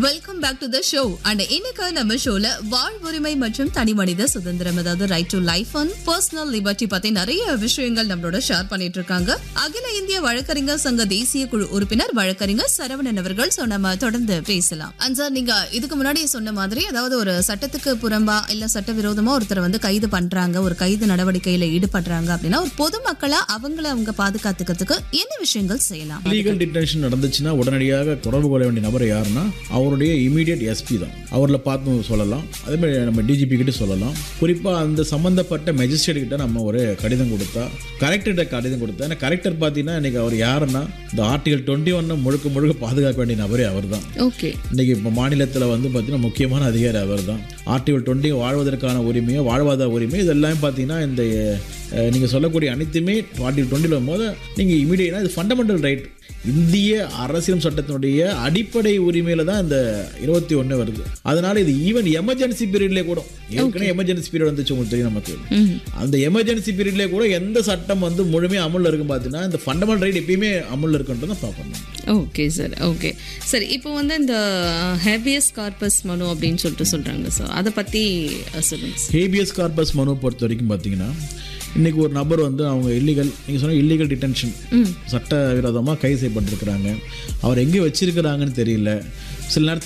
welcome back to the show and இன்னைக்கு நம்ம ஷோல வாழ்வுரிமை மற்றும் தனி மனித சுதந்திரம் அதாவது right to life and personal liberty பத்தி நிறைய விஷயங்கள் நம்மளோட ஷேர் பண்ணிட்டு இருக்காங்க அகில இந்திய வழக்கறிஞர் சங்க தேசிய குழு உறுப்பினர் வழக்கறிஞர் சரவணன் அவர்கள் ஸோ நம்ம தொடர்ந்து பேசலாம் அண்ட் சார் நீங்க இதுக்கு முன்னாடி சொன்ன மாதிரி அதாவது ஒரு சட்டத்துக்கு புறம்பா இல்ல சட்டவிரோதமா ஒருத்தர் வந்து கைது பண்றாங்க ஒரு கைது நடவடிக்கையில ஈடுபடுறாங்க அப்படின்னா ஒரு பொதுமக்களா அவங்கள அவங்க பாதுகாத்துக்கிறதுக்கு என்ன விஷயங்கள் செய்யலாம் லீகல் டிடென்ஷன் நடந்துச்சுன்னா உடனடியாக தொடர்பு கொள்ள வேண்டிய நபர் யாருன்னா அவருடைய இமீடியட் எஸ்பி தான் அவரில் பார்த்து சொல்லலாம் அதே மாதிரி நம்ம டிஜிபி கிட்ட சொல்லலாம் குறிப்பாக அந்த சம்மந்தப்பட்ட மெஜிஸ்ட்ரேட் கிட்ட நம்ம ஒரு கடிதம் கொடுத்தா கலெக்டர்கிட்ட கடிதம் கொடுத்தா ஏன்னா கலெக்டர் பார்த்தீங்கன்னா இன்னைக்கு அவர் யாருன்னா இந்த ஆர்டிகல் டுவெண்ட்டி ஒன்னை முழுக்க முழுக்க பாதுகாக்க வேண்டிய நபரே அவர் தான் ஓகே இன்றைக்கி இப்போ மாநிலத்தில் வந்து பார்த்தீங்கன்னா முக்கியமான அதிகாரி அவர் தான் ஆர்டிகல் டுவெண்ட்டி வாழ்வதற்கான உரிமையோ வாழ்வாதார உரிமை இதெல்லாம் பார்த்தீங்கன்னா இந்த நீங்கள் சொல்லக்கூடிய அனைத்துமே ஆர்டிகல் டுவெண்ட்டியில் வரும்போது நீங்கள் இமீடியட்டாக இது ஃபண்டமெண்டல் ரைட் இந்திய அரசியல் சட்டத்தினுடைய அடிப்படை உரிமையில தான் இந்த இருபத்தி ஒன்று வருது அதனால இது ஈவன் எமர்ஜென்சி பீரியட்லேயே கூட ஏற்கனவே எமர்ஜென்சி பீரியட் வந்துச்சு உங்களுக்கு தெரியும் நமக்கு அந்த எமர்ஜென்சி பீரியட்லேயே கூட எந்த சட்டம் வந்து முழுமையாக அமுல்ல இருக்கும் பார்த்தீங்கன்னா இந்த ஃபண்டமெண்டல் ரைட் எப்பயுமே அமுல்ல இருக்குன்றதை பார்க்கணும் ஓகே சார் ஓகே சரி இப்போ வந்து இந்த ஹேபியஸ் கார்பஸ் மனு அப்படின்னு சொல்லிட்டு சொல்கிறாங்க சார் அதை பற்றி சொல்லுங்கள் சார் ஹேபியஸ் கார்பஸ் மனு பொறுத்த வரைக்கும் பார்த்தீங்கன்னா இன்னைக்கு ஒரு நபர் வந்து அவங்க இல்லீகல் நீங்கள் சொன்ன இல்லீகல் டிடென்ஷன் சட்ட விரோதமாக கைது செய்யப்பட்டிருக்கிறாங்க அவர் எங்கே வச்சிருக்கிறாங்கன்னு தெரியல சில நேரத்தில்